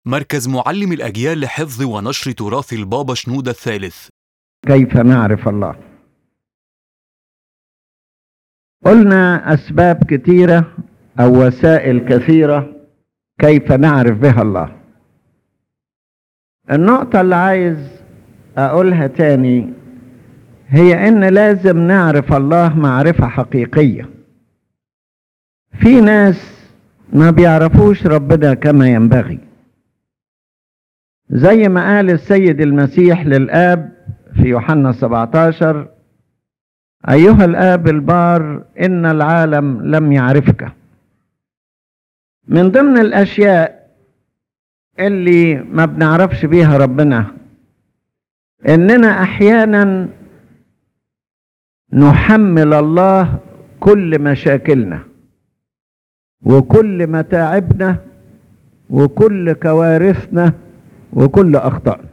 مركز معلم الأجيال لحفظ ونشر تراث البابا شنودة الثالث كيف نعرف الله قلنا اسباب كثيره او وسائل كثيره كيف نعرف بها الله النقطه اللي عايز اقولها تاني هي ان لازم نعرف الله معرفه حقيقيه في ناس ما بيعرفوش ربنا كما ينبغي زي ما قال السيد المسيح للاب في يوحنا 17 أيها الآب البار إن العالم لم يعرفك من ضمن الأشياء اللي ما بنعرفش بيها ربنا إننا أحيانا نحمل الله كل مشاكلنا وكل متاعبنا وكل كوارثنا وكل أخطائنا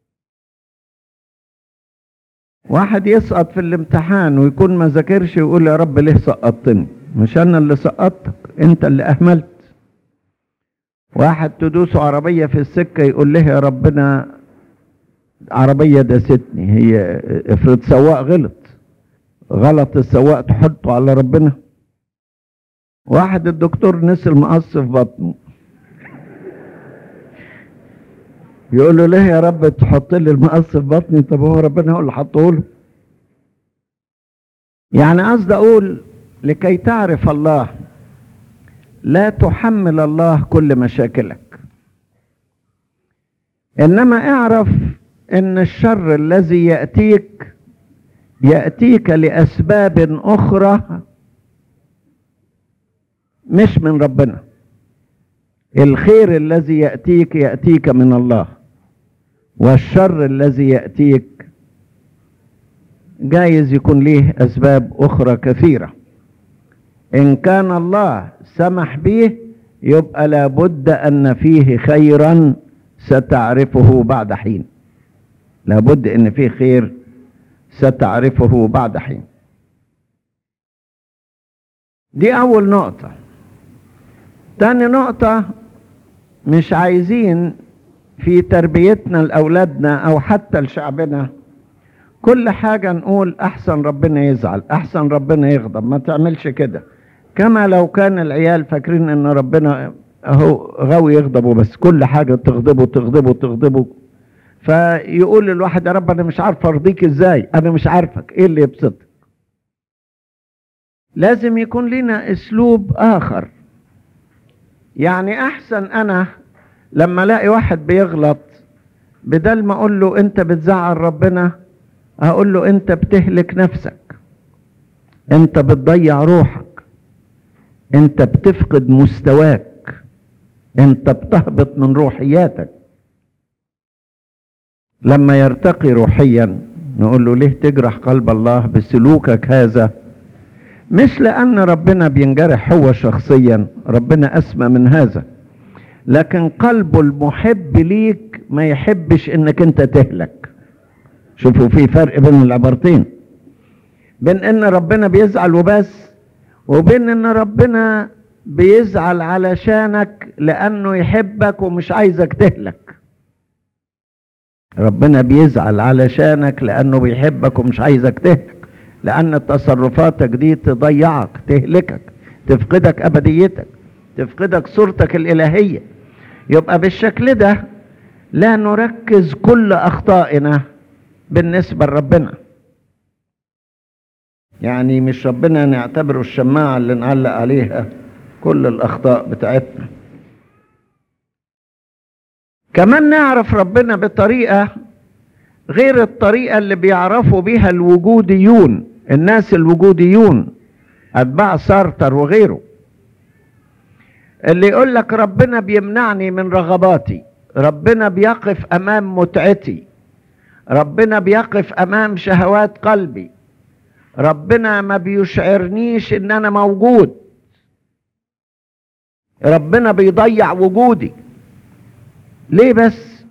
واحد يسقط في الامتحان ويكون ما ذاكرش ويقول يا رب ليه سقطتني مش انا اللي سقطتك انت اللي اهملت واحد تدوسه عربية في السكة يقول له يا ربنا عربية داستني هي افرض سواق غلط غلط السواق تحطه على ربنا واحد الدكتور نسي المقص في بطنه يقول له ليه يا رب تحط لي المقص في بطني طب هو ربنا هو اللي حطه له يعني قصدي اقول لكي تعرف الله لا تحمل الله كل مشاكلك انما اعرف ان الشر الذي ياتيك ياتيك لاسباب اخرى مش من ربنا الخير الذي ياتيك ياتيك من الله والشر الذي ياتيك جايز يكون ليه اسباب اخرى كثيره ان كان الله سمح به يبقى لابد ان فيه خيرا ستعرفه بعد حين لابد ان فيه خير ستعرفه بعد حين دي اول نقطه تاني نقطه مش عايزين في تربيتنا لاولادنا او حتى لشعبنا كل حاجه نقول احسن ربنا يزعل احسن ربنا يغضب ما تعملش كده كما لو كان العيال فاكرين ان ربنا اهو غاوي يغضبه بس كل حاجه تغضبه تغضبه تغضبه فيقول للواحد يا رب انا مش عارف ارضيك ازاي انا مش عارفك ايه اللي يبسطك لازم يكون لنا اسلوب اخر يعني احسن انا لما الاقي واحد بيغلط بدل ما اقول له انت بتزعل ربنا هقول له انت بتهلك نفسك انت بتضيع روحك انت بتفقد مستواك انت بتهبط من روحياتك لما يرتقي روحيا نقول له ليه تجرح قلب الله بسلوكك هذا مش لان ربنا بينجرح هو شخصيا ربنا اسمى من هذا لكن قلبه المحب ليك ما يحبش انك انت تهلك شوفوا في فرق بين العبارتين بين ان ربنا بيزعل وبس وبين ان ربنا بيزعل علشانك لانه يحبك ومش عايزك تهلك ربنا بيزعل علشانك لانه بيحبك ومش عايزك تهلك لان تصرفاتك دي تضيعك تهلكك تفقدك ابديتك تفقدك صورتك الالهيه يبقى بالشكل ده لا نركز كل اخطائنا بالنسبه لربنا يعني مش ربنا نعتبره الشماعه اللي نعلق عليها كل الاخطاء بتاعتنا كمان نعرف ربنا بطريقه غير الطريقه اللي بيعرفوا بيها الوجوديون الناس الوجوديون اتباع سارتر وغيره اللي يقول لك ربنا بيمنعني من رغباتي ربنا بيقف امام متعتي ربنا بيقف امام شهوات قلبي ربنا ما بيشعرنيش ان انا موجود ربنا بيضيع وجودي ليه بس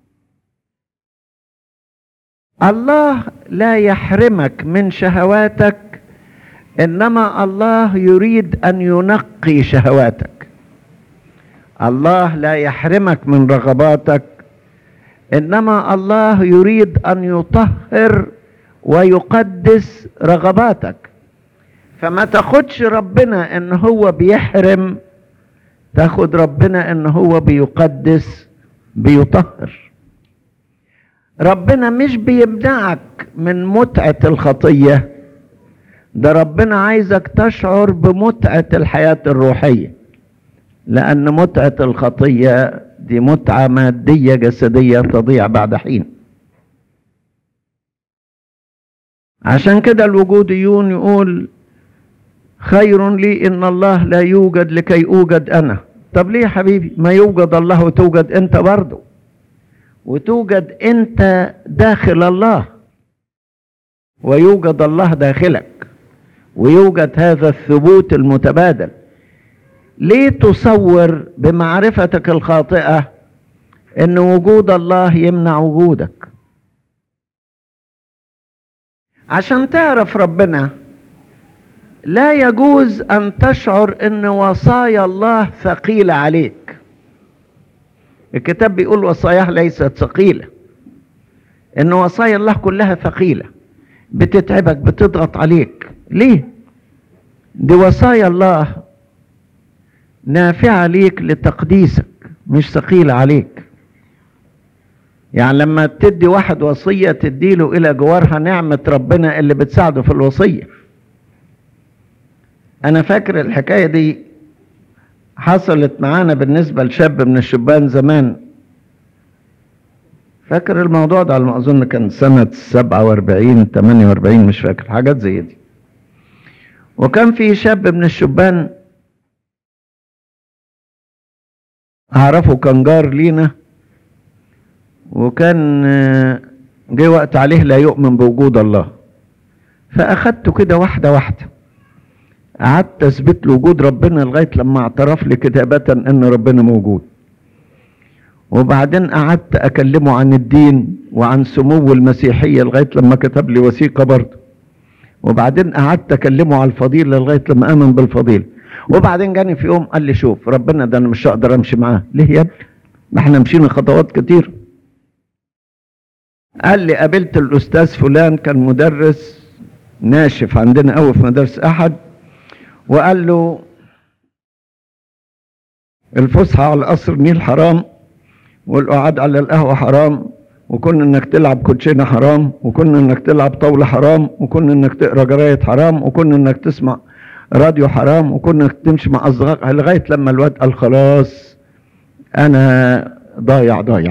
الله لا يحرمك من شهواتك انما الله يريد ان ينقي شهواتك الله لا يحرمك من رغباتك انما الله يريد ان يطهر ويقدس رغباتك فما تاخدش ربنا ان هو بيحرم تاخد ربنا ان هو بيقدس بيطهر ربنا مش بيمنعك من متعة الخطية ده ربنا عايزك تشعر بمتعة الحياة الروحية لأن متعة الخطية دي متعة مادية جسدية تضيع بعد حين عشان كده الوجوديون يقول خير لي ان الله لا يوجد لكي اوجد انا طب ليه يا حبيبي ما يوجد الله وتوجد انت برضه وتوجد انت داخل الله ويوجد الله داخلك ويوجد هذا الثبوت المتبادل ليه تصور بمعرفتك الخاطئه ان وجود الله يمنع وجودك عشان تعرف ربنا لا يجوز ان تشعر ان وصايا الله ثقيله عليك الكتاب بيقول وصاياه ليست ثقيله ان وصايا الله كلها ثقيله بتتعبك بتضغط عليك ليه دي وصايا الله نافعه ليك لتقديسك مش ثقيله عليك يعني لما تدي واحد وصيه تديله الى جوارها نعمه ربنا اللي بتساعده في الوصيه انا فاكر الحكايه دي حصلت معانا بالنسبه لشاب من الشبان زمان فاكر الموضوع ده على ما اظن كان سنه 47 48 مش فاكر حاجات زي دي وكان في شاب من الشبان اعرفه كان جار لينا وكان آه، جه وقت عليه لا يؤمن بوجود الله فاخدته كده واحده واحده قعدت اثبت له وجود ربنا لغايه لما اعترف لي كتابه ان ربنا موجود وبعدين قعدت اكلمه عن الدين وعن سمو المسيحيه لغايه لما كتب لي وثيقه برضه وبعدين قعدت اكلمه على الفضيله لغايه لما امن بالفضيله وبعدين جاني في يوم قال لي شوف ربنا ده انا مش هقدر امشي معاه ليه يا ابني ما احنا مشينا خطوات كتير قال لي قابلت الاستاذ فلان كان مدرس ناشف عندنا قوي في مدارس احد وقال له الفسحه على قصر النيل حرام والقعاد على القهوه حرام وكون انك تلعب كوتشينه حرام وكون انك تلعب طاوله حرام وكون انك تقرا جرايد حرام وكون انك تسمع راديو حرام وكون انك تمشي مع اصدقائك لغايه لما الواد قال خلاص انا ضايع ضايع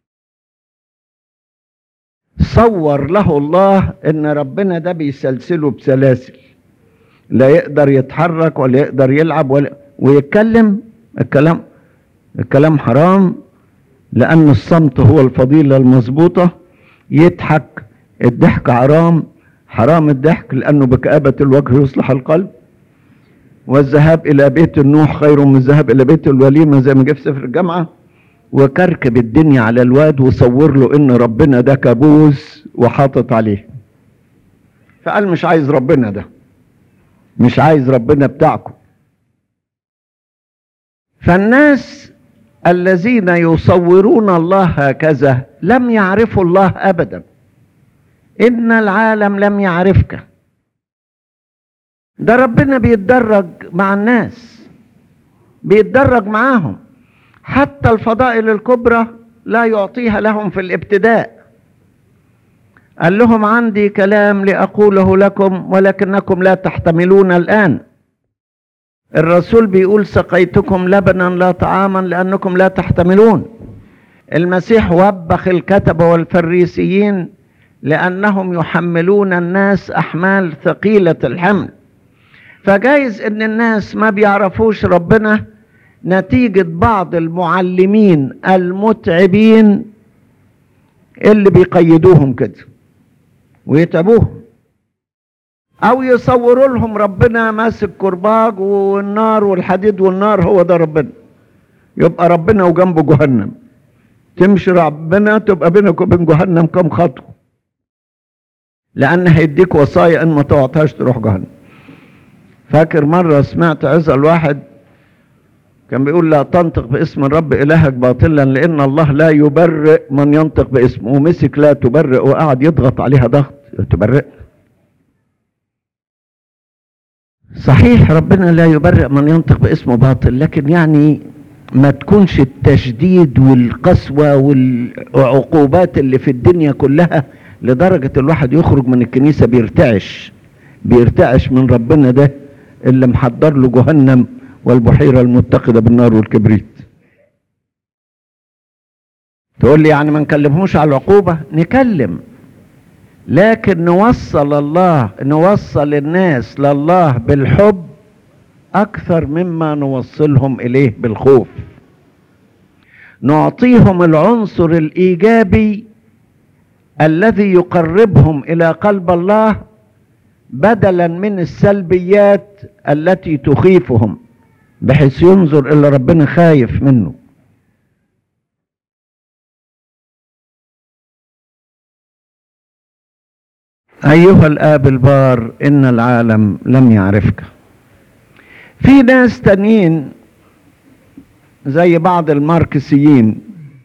صور له الله ان ربنا ده بيسلسله بسلاسل لا يقدر يتحرك ولا يقدر يلعب ولا ويتكلم الكلام الكلام حرام لأن الصمت هو الفضيلة المظبوطة يضحك الضحك حرام حرام الضحك لأنه بكآبة الوجه يصلح القلب والذهاب إلى بيت النوح خير من الذهاب إلى بيت الوليمة زي ما جه في سفر الجامعة وكركب الدنيا على الواد وصور له إن ربنا ده كابوس وحاطط عليه فقال مش عايز ربنا ده مش عايز ربنا بتاعكم فالناس الذين يصورون الله هكذا لم يعرفوا الله ابدا ان العالم لم يعرفك ده ربنا بيتدرج مع الناس بيتدرج معاهم حتى الفضائل الكبرى لا يعطيها لهم في الابتداء قال لهم عندي كلام لاقوله لكم ولكنكم لا تحتملون الان الرسول بيقول سقيتكم لبنا لا طعاما لانكم لا تحتملون المسيح وبخ الكتبه والفريسيين لانهم يحملون الناس احمال ثقيله الحمل فجايز ان الناس ما بيعرفوش ربنا نتيجه بعض المعلمين المتعبين اللي بيقيدوهم كده ويتعبوهم او يصوروا لهم ربنا ماسك كرباج والنار والحديد والنار هو ده ربنا يبقى ربنا وجنبه جهنم تمشي ربنا تبقى بينك وبين جهنم كم خطوه لان هيديك وصايا ان ما تعطيهاش تروح جهنم فاكر مره سمعت عزة الواحد كان بيقول لا تنطق باسم الرب إلهك باطلا لأن الله لا يبرئ من ينطق باسمه ومسك لا تبرئ وقعد يضغط عليها ضغط تبرئ صحيح ربنا لا يبرئ من ينطق باسمه باطل لكن يعني ما تكونش التشديد والقسوة والعقوبات اللي في الدنيا كلها لدرجة الواحد يخرج من الكنيسة بيرتعش بيرتعش من ربنا ده اللي محضر له جهنم والبحيرة المتقدة بالنار والكبريت تقول لي يعني ما نكلمهوش على العقوبة نكلم لكن نوصل الله نوصل الناس لله بالحب أكثر مما نوصلهم إليه بالخوف نعطيهم العنصر الإيجابي الذي يقربهم إلى قلب الله بدلا من السلبيات التي تخيفهم بحيث ينظر إلى ربنا خايف منه أيها الآب البار إن العالم لم يعرفك في ناس تانيين زي بعض الماركسيين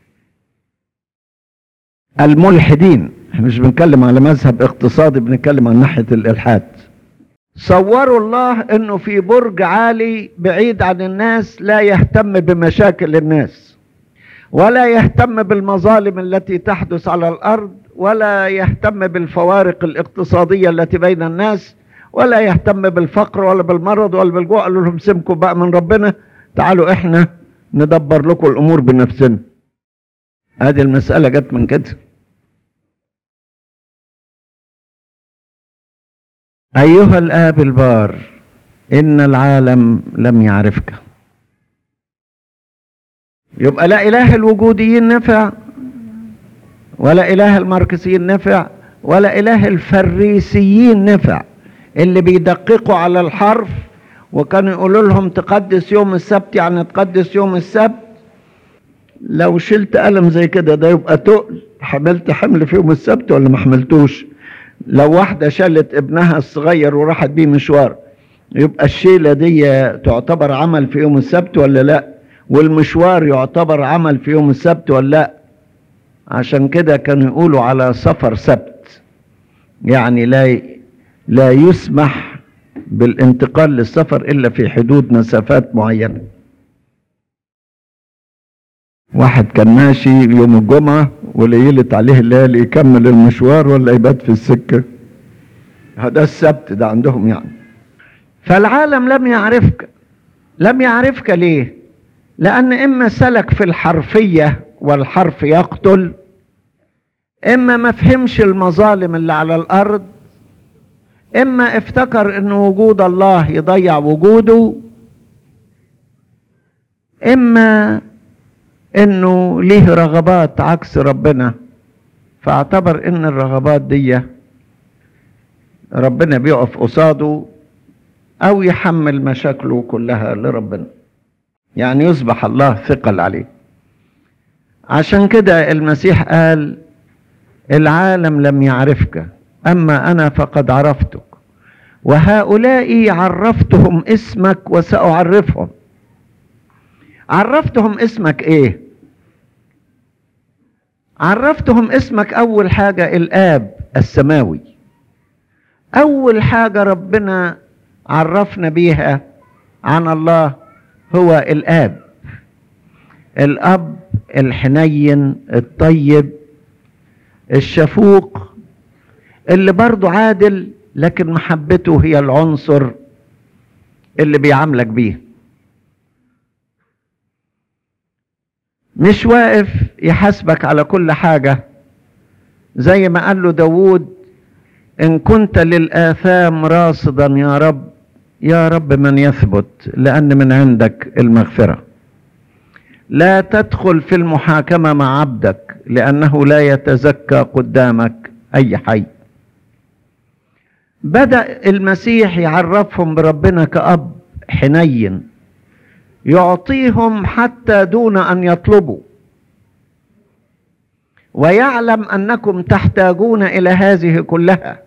الملحدين احنا مش بنتكلم على مذهب اقتصادي بنتكلم عن ناحية الإلحاد صوروا الله انه في برج عالي بعيد عن الناس لا يهتم بمشاكل الناس ولا يهتم بالمظالم التي تحدث على الارض ولا يهتم بالفوارق الاقتصاديه التي بين الناس ولا يهتم بالفقر ولا بالمرض ولا بالجوع قالوا لهم سيبكم بقى من ربنا تعالوا احنا ندبر لكم الامور بنفسنا هذه المساله جت من كده أيها الآب البار إن العالم لم يعرفك يبقى لا إله الوجوديين نفع ولا إله الماركسيين نفع ولا إله الفريسيين نفع اللي بيدققوا على الحرف وكانوا يقولوا لهم تقدس يوم السبت يعني تقدس يوم السبت لو شلت قلم زي كده ده يبقى تقل حملت حمل في يوم السبت ولا ما حملتوش لو واحدة شلت ابنها الصغير وراحت بيه مشوار يبقى الشيلة دي تعتبر عمل في يوم السبت ولا لا والمشوار يعتبر عمل في يوم السبت ولا لا عشان كده كانوا يقولوا على سفر سبت يعني لا لا يسمح بالانتقال للسفر الا في حدود مسافات معينه واحد كان ماشي يوم الجمعة وليلت عليه الليالي يكمل المشوار ولا يبات في السكة هذا السبت ده عندهم يعني فالعالم لم يعرفك لم يعرفك ليه لأن إما سلك في الحرفية والحرف يقتل إما ما فهمش المظالم اللي على الأرض إما افتكر إن وجود الله يضيع وجوده إما انه ليه رغبات عكس ربنا فاعتبر ان الرغبات دي ربنا بيقف قصاده او يحمل مشاكله كلها لربنا يعني يصبح الله ثقل عليه عشان كده المسيح قال العالم لم يعرفك اما انا فقد عرفتك وهؤلاء عرفتهم اسمك وساعرفهم عرفتهم اسمك ايه عرفتهم اسمك اول حاجه الاب السماوي اول حاجه ربنا عرفنا بيها عن الله هو الاب الاب الحنين الطيب الشفوق اللي برضه عادل لكن محبته هي العنصر اللي بيعاملك بيه مش واقف يحاسبك على كل حاجة زي ما قال له داود إن كنت للآثام راصدا يا رب يا رب من يثبت لأن من عندك المغفرة لا تدخل في المحاكمة مع عبدك لأنه لا يتزكى قدامك أي حي بدأ المسيح يعرفهم بربنا كأب حنين يعطيهم حتى دون ان يطلبوا ويعلم انكم تحتاجون الى هذه كلها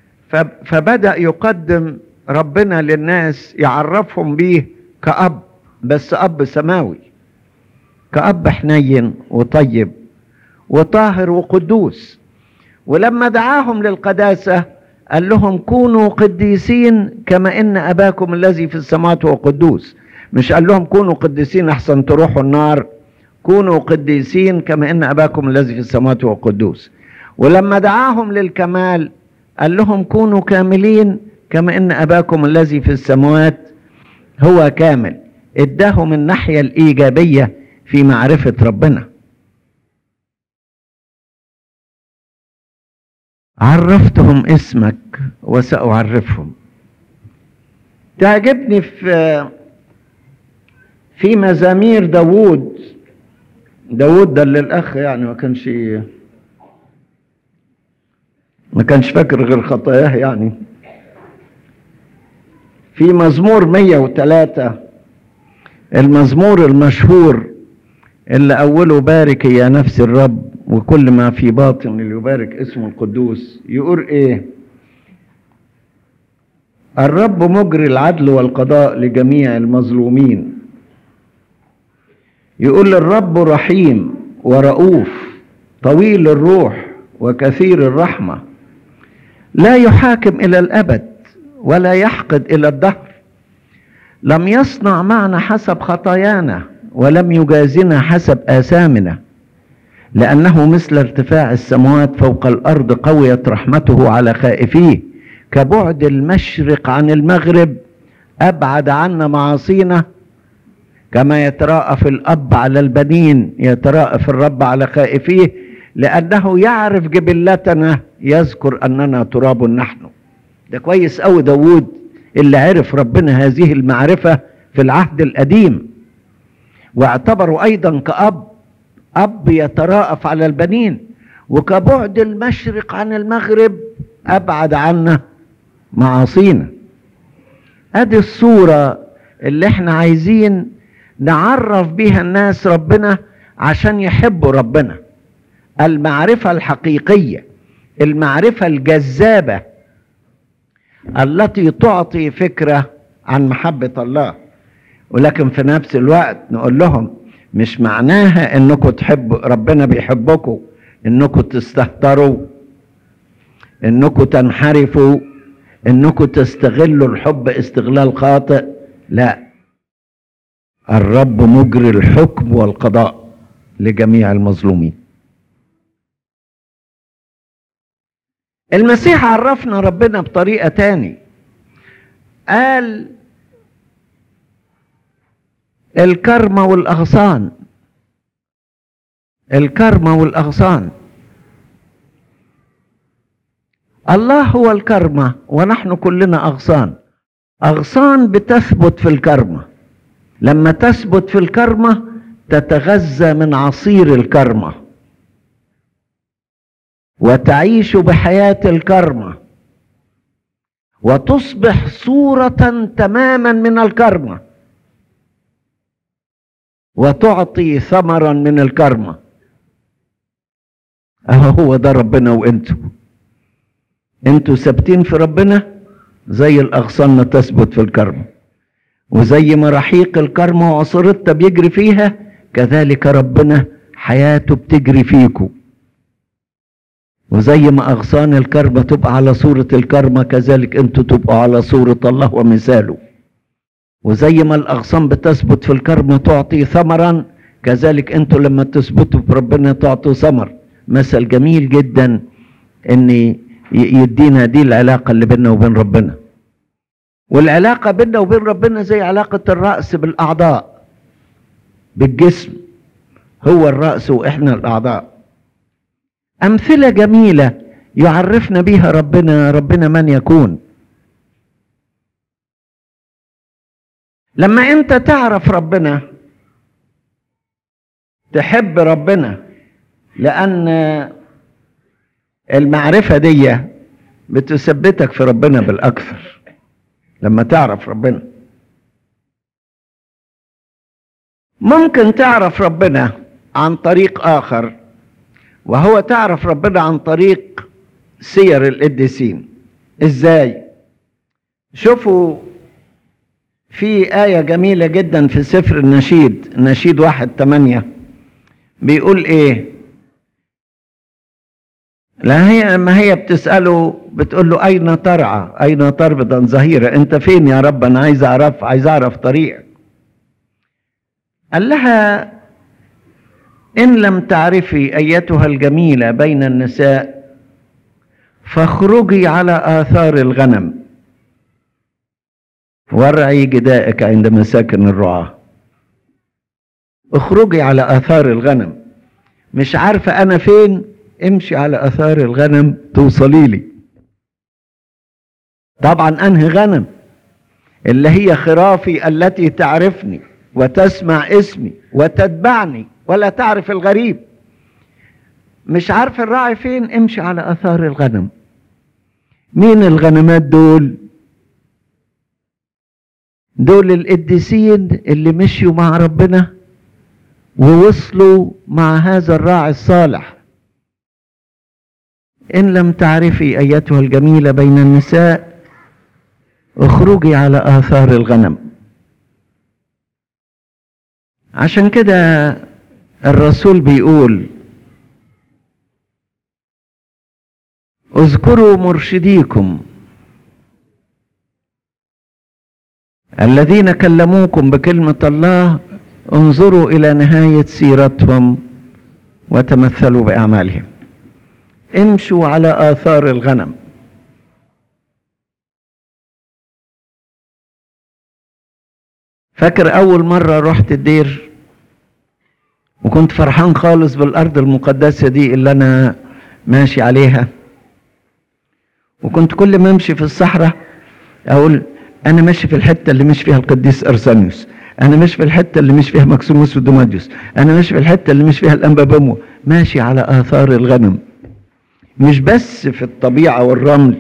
فبدا يقدم ربنا للناس يعرفهم به كاب بس اب سماوي كأب حنين وطيب وطاهر وقدوس ولما دعاهم للقداسة قال لهم كونوا قديسين كما إن أباكم الذي في السماوات هو قدوس مش قال لهم كونوا قديسين أحسن تروحوا النار كونوا قديسين كما إن أباكم الذي في السماوات هو قدوس ولما دعاهم للكمال قال لهم كونوا كاملين كما إن أباكم الذي في السماوات هو كامل اداهم الناحية الإيجابية في معرفة ربنا عرفتهم اسمك وسأعرفهم تعجبني في في مزامير داوود داوود ده اللي الأخ يعني ما كانش ما كانش فاكر غير خطاياه يعني في مزمور 103 المزمور المشهور اللي أوله بارك يا نفس الرب وكل ما في باطن يبارك اسمه القدوس يقول إيه الرب مجري العدل والقضاء لجميع المظلومين يقول الرب رحيم ورؤوف طويل الروح وكثير الرحمة لا يحاكم إلى الأبد ولا يحقد إلى الدهر لم يصنع معنا حسب خطايانا ولم يجازنا حسب آثامنا لأنه مثل ارتفاع السماوات فوق الأرض قويت رحمته على خائفيه كبعد المشرق عن المغرب أبعد عنا معاصينا كما يتراءف الأب على البنين يتراءف الرب على خائفيه لأنه يعرف جبلتنا يذكر أننا تراب نحن ده كويس أوي داوود اللي عرف ربنا هذه المعرفة في العهد القديم واعتبره أيضا كأب أب يتراءف على البنين وكبعد المشرق عن المغرب أبعد عنا معاصينا ادي الصورة اللي احنا عايزين نعرف بيها الناس ربنا عشان يحبوا ربنا المعرفة الحقيقية المعرفة الجذابة التي تعطي فكرة عن محبة الله ولكن في نفس الوقت نقول لهم مش معناها انكم تحبوا ربنا بيحبكم انكم تستهتروا انكم تنحرفوا انكم تستغلوا الحب استغلال خاطئ لا الرب مجري الحكم والقضاء لجميع المظلومين المسيح عرفنا ربنا بطريقة تاني قال الكرمة والأغصان الكرمة والأغصان الله هو الكرمة ونحن كلنا أغصان أغصان بتثبت في الكرمة لما تثبت في الكرمة تتغذى من عصير الكرمة وتعيش بحياة الكرمة وتصبح صورة تماما من الكرمة وتعطي ثمرا من الكرمة اهو هو ده ربنا وانتوا انتوا ثابتين في ربنا زي الاغصان ما تثبت في الكرمة وزي ما رحيق الكرمة وعصرتها بيجري فيها كذلك ربنا حياته بتجري فيكم وزي ما اغصان الكرمة تبقى على صورة الكرمة كذلك انتوا تبقوا على صورة الله ومثاله وزي ما الاغصان بتثبت في الكرم تعطي ثمرا كذلك انتوا لما تثبتوا في ربنا تعطوا ثمر مثل جميل جدا ان يدينا دي العلاقه اللي بيننا وبين ربنا والعلاقه بيننا وبين ربنا زي علاقه الراس بالاعضاء بالجسم هو الراس واحنا الاعضاء امثله جميله يعرفنا بها ربنا ربنا من يكون لما انت تعرف ربنا تحب ربنا لان المعرفه دي بتثبتك في ربنا بالاكثر لما تعرف ربنا ممكن تعرف ربنا عن طريق اخر وهو تعرف ربنا عن طريق سير القديسين ازاي شوفوا في آية جميلة جدا في سفر النشيد نشيد واحد تمانية بيقول ايه لا هي ما هي بتسأله بتقول له أين ترعى أين تربط عن ظهيرة أنت فين يا رب أنا عايز أعرف عايز أعرف طريقك قال لها إن لم تعرفي أيتها الجميلة بين النساء فاخرجي على آثار الغنم وارعي جدائك عند مساكن الرعاة اخرجي على آثار الغنم مش عارفة أنا فين امشي على آثار الغنم توصلي لي طبعا أنهي غنم اللي هي خرافي التي تعرفني وتسمع اسمي وتتبعني ولا تعرف الغريب مش عارف الراعي فين امشي على اثار الغنم مين الغنمات دول دول القديسين اللي مشيوا مع ربنا ووصلوا مع هذا الراعي الصالح ان لم تعرفي ايتها الجميله بين النساء اخرجي على اثار الغنم عشان كده الرسول بيقول اذكروا مرشديكم الذين كلموكم بكلمة الله انظروا إلى نهاية سيرتهم وتمثلوا بأعمالهم امشوا على آثار الغنم فاكر أول مرة رحت الدير وكنت فرحان خالص بالأرض المقدسة دي اللي أنا ماشي عليها وكنت كل ما أمشي في الصحراء أقول أنا ماشي في الحتة اللي مش فيها القديس أرسانيوس أنا ماشي في الحتة اللي مش فيها مكسوموس ودوماديوس أنا ماشي في الحتة اللي مش فيها الأنبا بمو ماشي على آثار الغنم مش بس في الطبيعة والرمل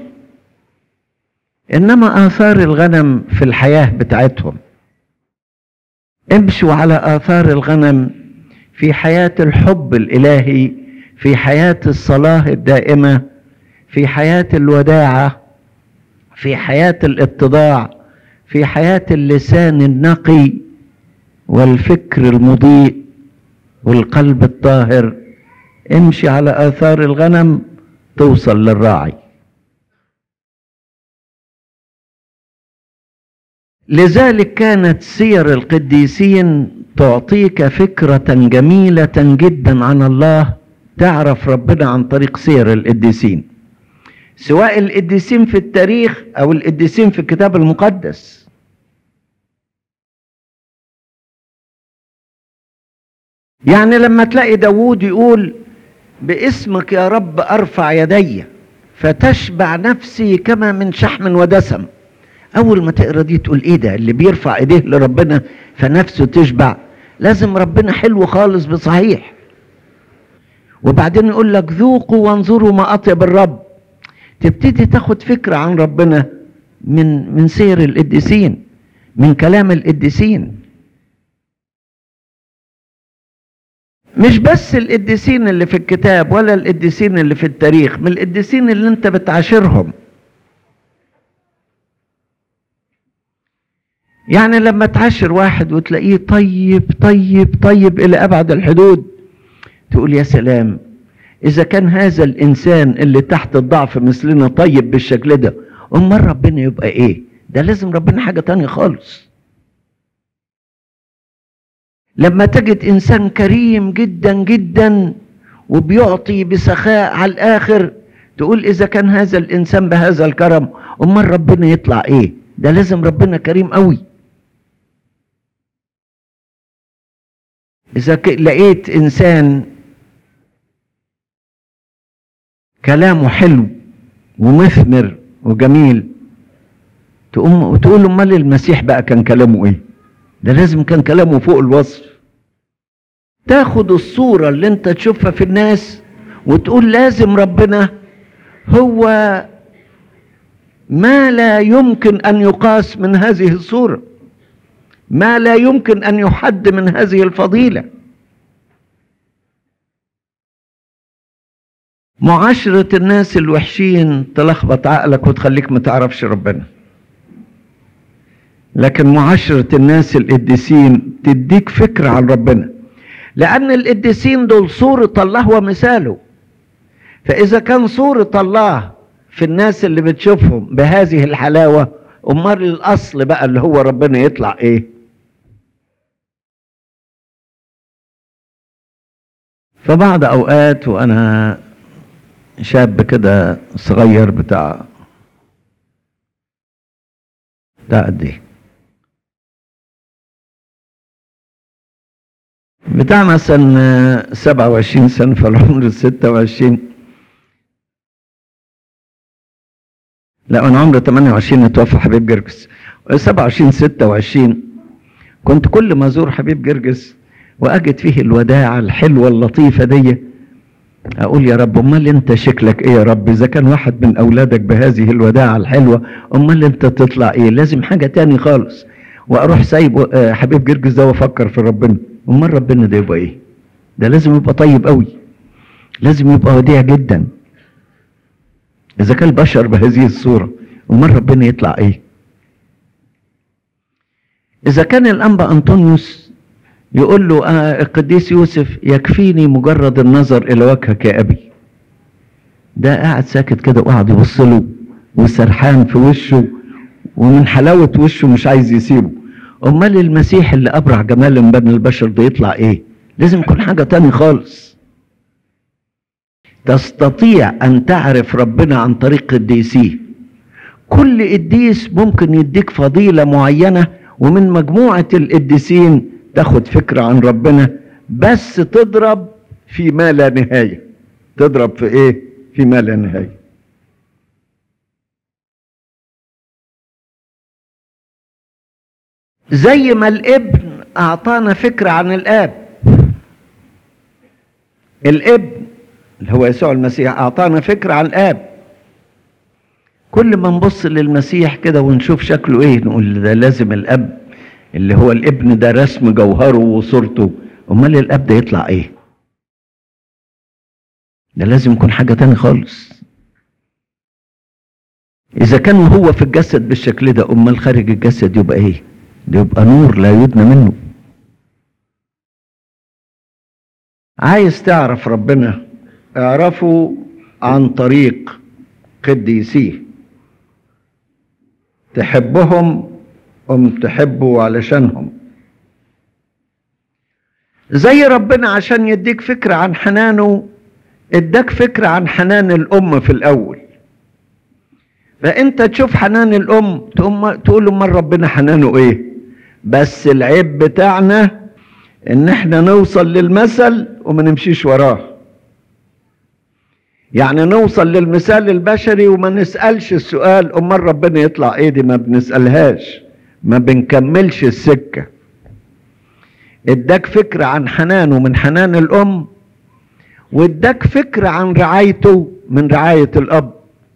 إنما آثار الغنم في الحياة بتاعتهم امشوا على آثار الغنم في حياة الحب الإلهي في حياة الصلاة الدائمة في حياة الوداعة في حياة الاتضاع في حياة اللسان النقي والفكر المضيء والقلب الطاهر امشي على آثار الغنم توصل للراعي لذلك كانت سير القديسين تعطيك فكرة جميلة جدا عن الله تعرف ربنا عن طريق سير القديسين سواء القديسين في التاريخ او القديسين في الكتاب المقدس يعني لما تلاقي داوود يقول باسمك يا رب ارفع يدي فتشبع نفسي كما من شحم ودسم اول ما تقرا دي تقول ايه ده اللي بيرفع ايديه لربنا فنفسه تشبع لازم ربنا حلو خالص بصحيح وبعدين يقول لك ذوقوا وانظروا ما اطيب الرب تبتدي تاخد فكرة عن ربنا من من سير القديسين من كلام القديسين مش بس القديسين اللي في الكتاب ولا القديسين اللي في التاريخ من القديسين اللي انت بتعاشرهم يعني لما تعاشر واحد وتلاقيه طيب طيب طيب الى ابعد الحدود تقول يا سلام اذا كان هذا الانسان اللي تحت الضعف مثلنا طيب بالشكل ده امال ربنا يبقى ايه ده لازم ربنا حاجه تانية خالص لما تجد انسان كريم جدا جدا وبيعطي بسخاء على الاخر تقول اذا كان هذا الانسان بهذا الكرم امال ربنا يطلع ايه ده لازم ربنا كريم قوي اذا لقيت انسان كلامه حلو ومثمر وجميل تقوم وتقول امال المسيح بقى كان كلامه ايه ده لازم كان كلامه فوق الوصف تاخد الصورة اللي انت تشوفها في الناس وتقول لازم ربنا هو ما لا يمكن ان يقاس من هذه الصورة ما لا يمكن ان يحد من هذه الفضيله معاشرة الناس الوحشين تلخبط عقلك وتخليك ما تعرفش ربنا لكن معاشرة الناس القديسين تديك فكرة عن ربنا لأن القديسين دول صورة الله ومثاله فإذا كان صورة الله في الناس اللي بتشوفهم بهذه الحلاوة أمال الأصل بقى اللي هو ربنا يطلع إيه فبعض أوقات وأنا شاب كده صغير بتاع ده قد ايه بتاع مثلا سبعة وعشرين سنة في العمر ستة وعشرين لا أنا عمري تمانية وعشرين اتوفى حبيب جرجس سبعة وعشرين ستة وعشرين كنت كل ما أزور حبيب جرجس وأجد فيه الوداعة الحلوة اللطيفة دي اقول يا رب امال انت شكلك ايه يا رب اذا كان واحد من اولادك بهذه الوداعة الحلوة امال انت تطلع ايه لازم حاجة تاني خالص واروح سايب آه، حبيب جرجس ده وافكر في ربنا امال ربنا ده يبقى ايه ده لازم يبقى طيب قوي لازم يبقى وديع جدا اذا كان البشر بهذه الصورة امال ربنا يطلع ايه اذا كان الانبا انطونيوس يقول له آه القديس يوسف يكفيني مجرد النظر الى وجهك يا ابي ده قاعد ساكت كده وقعد يبص له وسرحان في وشه ومن حلاوة وشه مش عايز يسيبه امال المسيح اللي ابرع جمالا من بني البشر ده يطلع ايه لازم يكون حاجة تاني خالص تستطيع ان تعرف ربنا عن طريق قديسيه كل قديس ممكن يديك فضيلة معينة ومن مجموعة القديسين تاخد فكرة عن ربنا بس تضرب في ما لا نهاية تضرب في ايه في ما لا نهاية زي ما الابن اعطانا فكرة عن الاب الابن اللي هو يسوع المسيح اعطانا فكرة عن الاب كل ما نبص للمسيح كده ونشوف شكله ايه نقول ده لازم الاب اللي هو الابن ده رسم جوهره وصورته امال الاب ده يطلع ايه ده لازم يكون حاجة تاني خالص اذا كان هو في الجسد بالشكل ده امال خارج الجسد يبقى ايه ده يبقى نور لا يدنى منه عايز تعرف ربنا اعرفه عن طريق قديسيه تحبهم قم تحبوا علشانهم زي ربنا عشان يديك فكرة عن حنانه اداك فكرة عن حنان الأم في الأول فأنت تشوف حنان الأم تقوم تقول أمال ربنا حنانه إيه بس العيب بتاعنا إن إحنا نوصل للمثل وما نمشيش وراه يعني نوصل للمثال البشري وما نسألش السؤال أمال ربنا يطلع إيه دي ما بنسألهاش ما بنكملش السكة اداك فكرة عن حنانه من حنان الأم واداك فكرة عن رعايته من رعاية الأب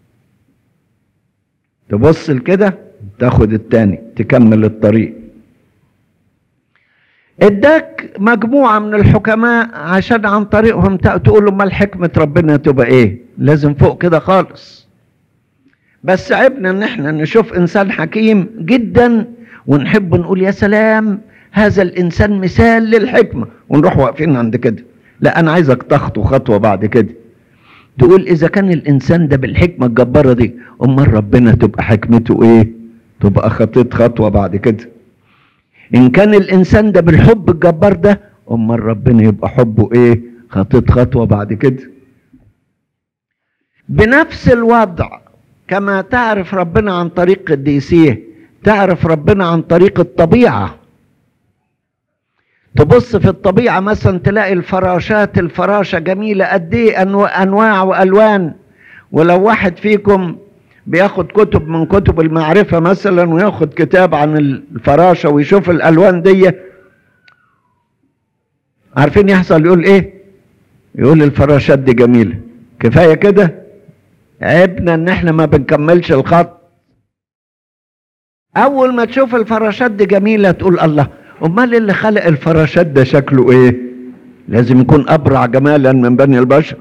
تبص لكده تاخد التاني تكمل الطريق اداك مجموعة من الحكماء عشان عن طريقهم تقول امال حكمة ربنا تبقى ايه لازم فوق كده خالص بس عيبنا ان احنا نشوف انسان حكيم جدا ونحب نقول يا سلام هذا الانسان مثال للحكمة ونروح واقفين عند كده لا انا عايزك تخطو خطوة بعد كده تقول اذا كان الانسان ده بالحكمة الجبارة دي امال ربنا تبقى حكمته ايه تبقى خطيت خطوة بعد كده ان كان الانسان ده بالحب الجبار ده امال ربنا يبقى حبه ايه خطيت خطوة بعد كده بنفس الوضع كما تعرف ربنا عن طريق قديسيه تعرف ربنا عن طريق الطبيعة تبص في الطبيعة مثلا تلاقي الفراشات الفراشة جميلة قد ايه انواع والوان ولو واحد فيكم بياخد كتب من كتب المعرفة مثلا وياخد كتاب عن الفراشة ويشوف الالوان دي عارفين يحصل يقول ايه يقول الفراشات دي جميلة كفاية كده عيبنا ان احنا ما بنكملش الخط اول ما تشوف الفراشات دي جميلة تقول الله امال اللي خلق الفراشات ده شكله ايه لازم يكون ابرع جمالا من بني البشر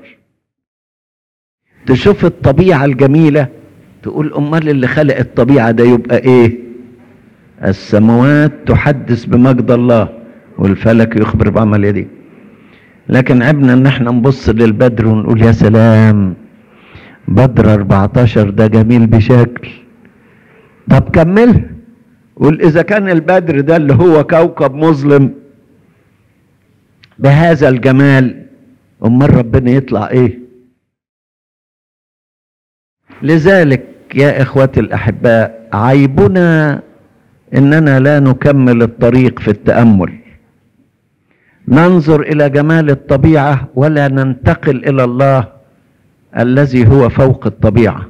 تشوف الطبيعة الجميلة تقول امال اللي خلق الطبيعة ده يبقى ايه السماوات تحدث بمجد الله والفلك يخبر بعمل يديه لكن عبنا ان احنا نبص للبدر ونقول يا سلام بدر 14 ده جميل بشكل طب كملها قول اذا كان البدر ده اللي هو كوكب مظلم بهذا الجمال امال ربنا يطلع ايه لذلك يا اخوتي الاحباء عيبنا اننا لا نكمل الطريق في التامل ننظر الى جمال الطبيعه ولا ننتقل الى الله الذي هو فوق الطبيعه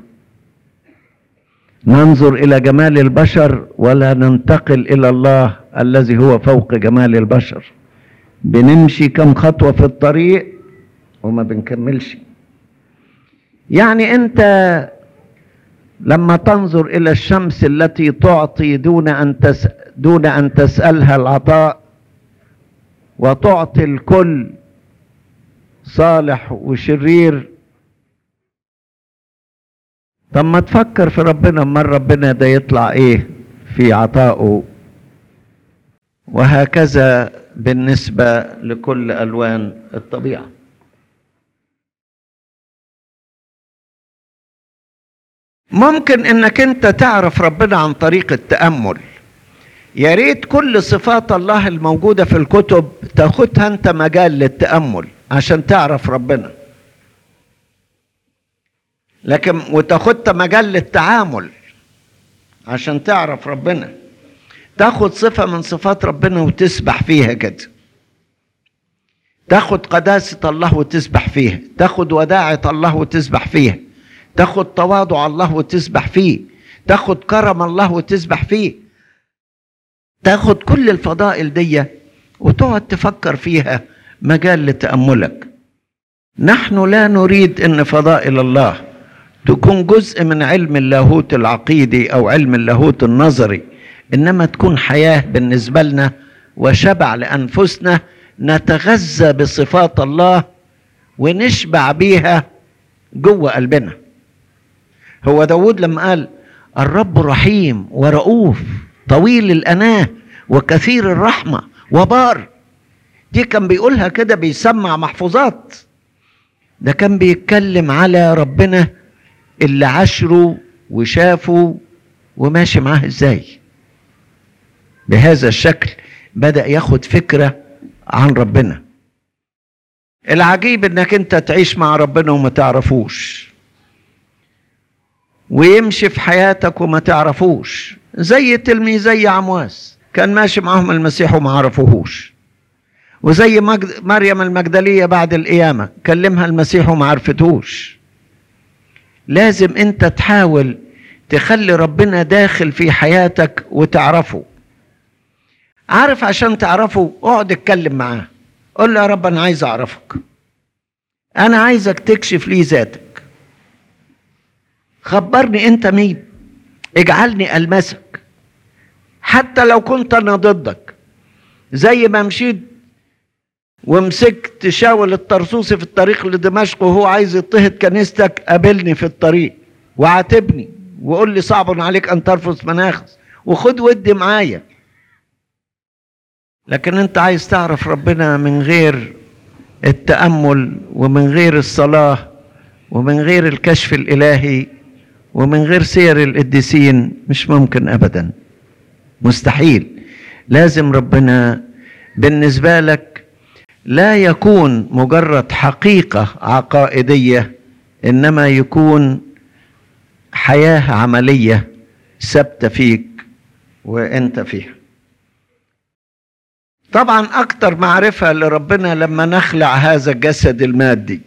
ننظر الى جمال البشر ولا ننتقل الى الله الذي هو فوق جمال البشر بنمشي كم خطوه في الطريق وما بنكملش يعني انت لما تنظر الى الشمس التي تعطي دون ان تس دون ان تسالها العطاء وتعطي الكل صالح وشرير طب ما تفكر في ربنا امال ربنا ده يطلع ايه في عطائه وهكذا بالنسبه لكل الوان الطبيعه ممكن انك انت تعرف ربنا عن طريق التامل يا ريت كل صفات الله الموجوده في الكتب تاخدها انت مجال للتامل عشان تعرف ربنا لكن وتاخدها مجال للتعامل عشان تعرف ربنا تاخد صفه من صفات ربنا وتسبح فيها كده تاخد قداسه الله وتسبح فيها تاخد وداعه الله وتسبح فيها تاخد تواضع الله وتسبح فيه تاخد كرم الله وتسبح فيه تاخد كل الفضائل دي وتقعد تفكر فيها مجال لتأملك نحن لا نريد ان فضائل الله تكون جزء من علم اللاهوت العقيدي او علم اللاهوت النظري انما تكون حياه بالنسبه لنا وشبع لانفسنا نتغذى بصفات الله ونشبع بيها جوه قلبنا هو داود لما قال الرب رحيم ورؤوف طويل الأناة وكثير الرحمة وبار دي كان بيقولها كده بيسمع محفوظات ده كان بيتكلم على ربنا اللي عاشره وشافه وماشي معاه ازاي بهذا الشكل بدأ ياخد فكرة عن ربنا العجيب انك انت تعيش مع ربنا وما تعرفوش ويمشي في حياتك وما تعرفوش زي تلميذي عمواس كان ماشي معهم المسيح وما عرفوهوش وزي مجد مريم المجدلية بعد القيامة كلمها المسيح وما عرفتهوش لازم انت تحاول تخلي ربنا داخل في حياتك وتعرفه عارف عشان تعرفه اقعد اتكلم معاه قول له يا رب انا عايز اعرفك انا عايزك تكشف لي ذاتك خبرني انت مين اجعلني المسك حتى لو كنت انا ضدك زي ما مشيت ومسكت شاول الطرسوسي في الطريق لدمشق وهو عايز يضطهد كنيستك قابلني في الطريق وعاتبني وقول لي صعب عليك ان ترفض مناخ وخد ودي معايا لكن انت عايز تعرف ربنا من غير التامل ومن غير الصلاه ومن غير الكشف الالهي ومن غير سير القديسين مش ممكن ابدا مستحيل لازم ربنا بالنسبه لك لا يكون مجرد حقيقه عقائديه انما يكون حياه عمليه ثابته فيك وانت فيها طبعا اكتر معرفه لربنا لما نخلع هذا الجسد المادي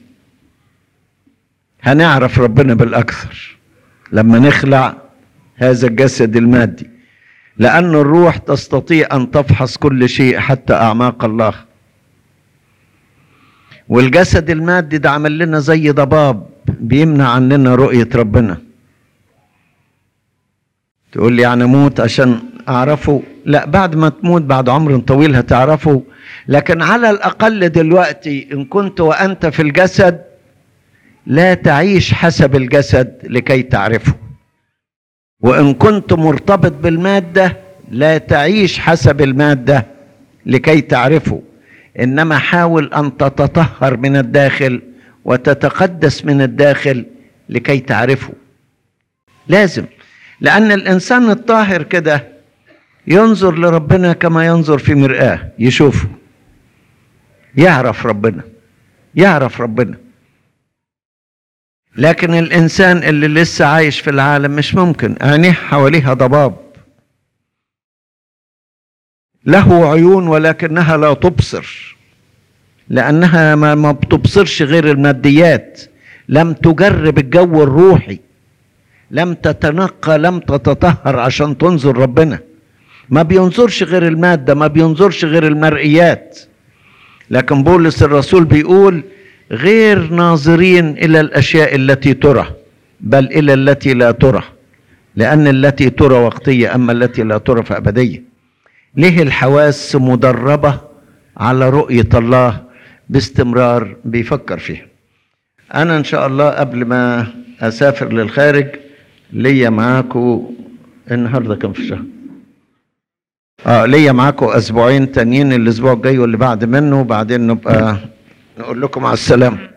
هنعرف ربنا بالاكثر لما نخلع هذا الجسد المادي لأن الروح تستطيع أن تفحص كل شيء حتى أعماق الله والجسد المادي ده عمل لنا زي ضباب بيمنع عننا رؤية ربنا تقول لي يعني موت عشان أعرفه لا بعد ما تموت بعد عمر طويل هتعرفه لكن على الأقل دلوقتي إن كنت وأنت في الجسد لا تعيش حسب الجسد لكي تعرفه وان كنت مرتبط بالماده لا تعيش حسب المادة لكي تعرفه إنما حاول أن تتطهر من الداخل وتتقدس من الداخل لكي تعرفه لازم لأن الإنسان الطاهر كده ينظر لربنا كما ينظر في مرآة يشوفه يعرف ربنا يعرف ربنا لكن الإنسان اللي لسه عايش في العالم مش ممكن عينيه حواليها ضباب له عيون ولكنها لا تبصر لأنها ما, ما بتبصرش غير الماديات لم تجرب الجو الروحي لم تتنقى لم تتطهر عشان تنظر ربنا ما بينظرش غير المادة ما بينظرش غير المرئيات لكن بولس الرسول بيقول غير ناظرين إلى الأشياء التي ترى بل إلى التي لا ترى لأن التي ترى وقتية أما التي لا ترى فأبدية ليه الحواس مدربة على رؤية الله باستمرار بيفكر فيها أنا إن شاء الله قبل ما أسافر للخارج ليا معاكم النهارده كم في الشهر؟ اه ليا معاكم اسبوعين تانيين الاسبوع الجاي واللي بعد منه وبعدين نبقى نقول لكم على السلامه